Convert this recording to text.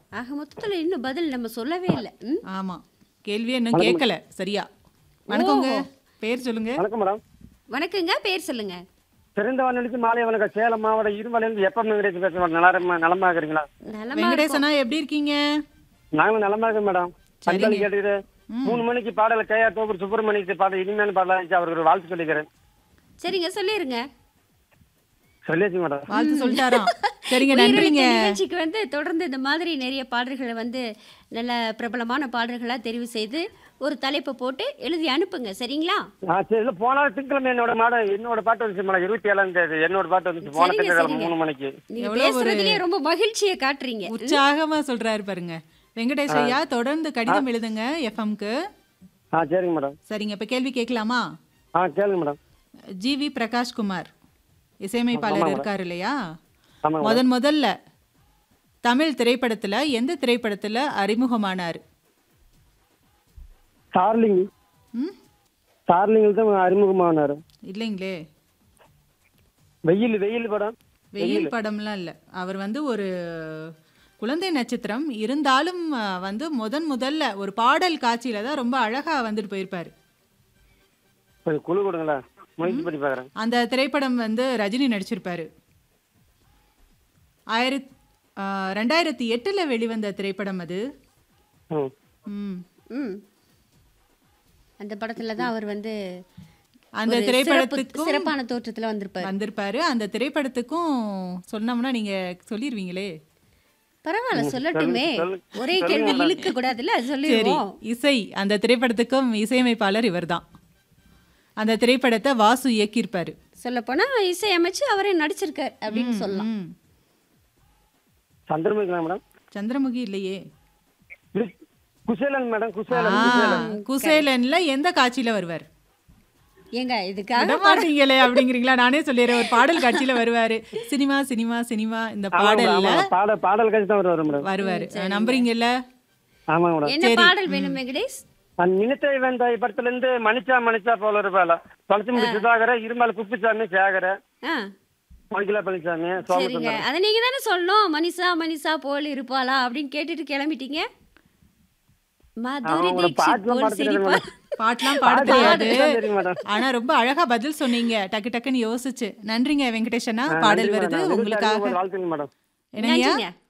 ஆக மொத்தத்துல இன்னும் பதில் நம்ம சொல்லவே இல்லை ம் ஆமா கேள்வியே இன்னும் கேட்கல சரியா வணக்கங்க பேர் சொல்லுங்க வணக்கம் மேடம் வணக்கங்க பேர் சொல்லுங்க சிறந்த வானொலிக்கு மாலை வணக்கம் சேலம் மாவட்ட இருமலையிலிருந்து எப்ப வெங்கடேஷ் பேசுறேன் நலமா நலமா இருக்கிறீங்களா நலமா வெங்கடேசனா எப்படி இருக்கீங்க நாங்களும் நலமா இருக்கோம் மேடம் பண்பாளி கேட்டுக்கிட்டு மூணு மணிக்கு பாடல கே ஆர் தோப்பூர் சுப்பிரமணியத்தை பாடல் இனிமையான பாடலாம் இருந்துச்சு அவருக்கு ஒரு வாழ்த்து சொல்லிக்கிறேன் சரிங்க சொல்லிருங்க சொல்லியாச்சு மேடம் வாழ்த்து சொல்லிட்டாராம் சரிங்க உயிரெழுத்து நன்றிங்க நிகழ்ச்சிக்கு வந்து தொடர்ந்து இந்த மாதிரி நிறைய பாடல்களை வந்து நல்ல பிரபலமான பாடல்களா தெரிவு செய்து ஒரு தலைப்பை போட்டு எழுதி அனுப்புங்க சரிங்களா ஆ சரி இல்ல போன திங்கக்கிழமை என்னோட மாட என்னோட பாட்டு வந்துச்சு மேடம் இருபத்தி ஏழாம் தேதி என்னோட பாட்டு வந்துச்சு போன சரிங்க, திங்கக்கிழமை சரிங்க. மூணு மணிக்கு நீங்க எவ்வளவு ஒரு- பேசுறதுலயே ரொம்ப மகிழ்ச்சியை காட்டுறீங்க உற்சாகமா சொல்றாரு பாருங்க வெங்கடேஷ் ஐயா தொடர்ந்து கடிதம் எழுதுங்க எஃப்எம்க்கு ஆ சரிங்க மேடம் சரிங்க இப்ப கேள்வி கேட்கலாமா ஆ கேளுங்க மேடம் ஜிவி பிரகாஷ்குமார் இசையமைப்பாளர் இருக்காரு இல்லையா ஆமாங்க முதன் முதல்ல தமிழ் திரைப்படத்துல எந்த திரைப்படத்துல அறிமுகமானார் ஸ்டார்லிங் ம் ஸ்டார்லிங்கில் தான் அறிமுகமானாரு இல்லைங்களே வெயில் வெயில் படம் வெயில் படம்லாம் இல்லை அவர் வந்து ஒரு குழந்தை நட்சத்திரம் இருந்தாலும் அஹ், வந்து முதன் முதல்ல ஒரு பாடல் காட்சியில தான் ரொம்ப அழகா வந்துட்டு போயிருப்பாரு கொஞ்சம் குழு கொடுங்களேன் முயற்சி பண்ணி பார்க்குறேன் அந்த திரைப்படம் வந்து ரஜினி நடிச்சிருப்பாரு ஆயிரத் அஹ், ரெண்டாயிரத்தி எட்டுல வெளிவந்த திரைப்படம் அது ம் ம் ம் அந்த படத்துல தான் அவர் வந்து அந்த ஒரு சிறப்பு- திரைப்படத்துக்கும் சிறப்பான தோற்றத்துல வந்திருப்பாரு வந்திருப்பாரு அந்த திரைப்படத்துக்கும் சொன்னோம்னா நீங்க சொல்லிடுவீங்களே பரவாயில்ல சொல்லட்டுமே சொல்லு- ஒரே கேள்வி இழுக்க கூடாதுல்ல அது சரி சொல்லிடுவோம் இசை அந்த திரைப்படத்துக்கும் இசையமைப்பாளர் இவர்தான் அந்த திரைப்படத்தை வாசு இயக்கியிருப்பாரு சொல்ல போனா இசை அமைச்சு அவரே நடிச்சிருக்கார் அப்படின்னு சொல்லலாம் ம். சந்திரமுகிங்களா மேடம் சந்திரமுகி இல்லையே இது குசேலன் மேடம் குசேலன் ஆ, குசேலன் குசேலன்ல எந்த காட்சியில வருவார் ஏங்க இதுக்காக விட மாட்டீங்களே அப்படிங்கிறீங்களா நானே சொல்லிடுறேன் ஒரு பாடல் காட்சியில வருவாரு சினிமா சினிமா சினிமா இந்த பாடல்ல ஆமாங்க, பாடல் பாடல் கட்சி தான் வருவார் மேடம் வருவாரு நம்புறீங்கல்ல ஆமாங்க மேடம் என்ன பாடல் வேணும் வெங்கடேஷ் அந்த நினைத்தை வெந்தாய் படத்துல இருந்து மணிச்சா மணிச்சா போல இருப்பாள தொலைச்சிமுடி சுதாகர இருமல் குப்பிசாமி சேகர ஆ மகிழா பழனிசாமி சரிங்க சோமசுந்தரம் அதை நீங்க தானே சொல்லணும் மனிஷா மனிஷா போல் இருப்பாளா அப்படின்னு கேட்டுட்டு கிளம்பிட்டீங்க மதுரை அவங்களோட தீட்சித் பாட்டுலாம் போல் பாட தெரியாது சிரிப்பா மேடம். பாட்டெல்லாம் பாட பாட்டு தெரியாது தான் தெரியும் மேடம் ஆனா ரொம்ப அழகா பதில் சொன்னீங்க டக்கு டக்குன்னு யோசிச்சு நன்றிங்க வெங்கடேஷனா பாடல் நன்றி வருது மேடம். உங்களுக்காக வாழ்த்துங்க மேடம் என்னங்கய்யா நன்றிங்க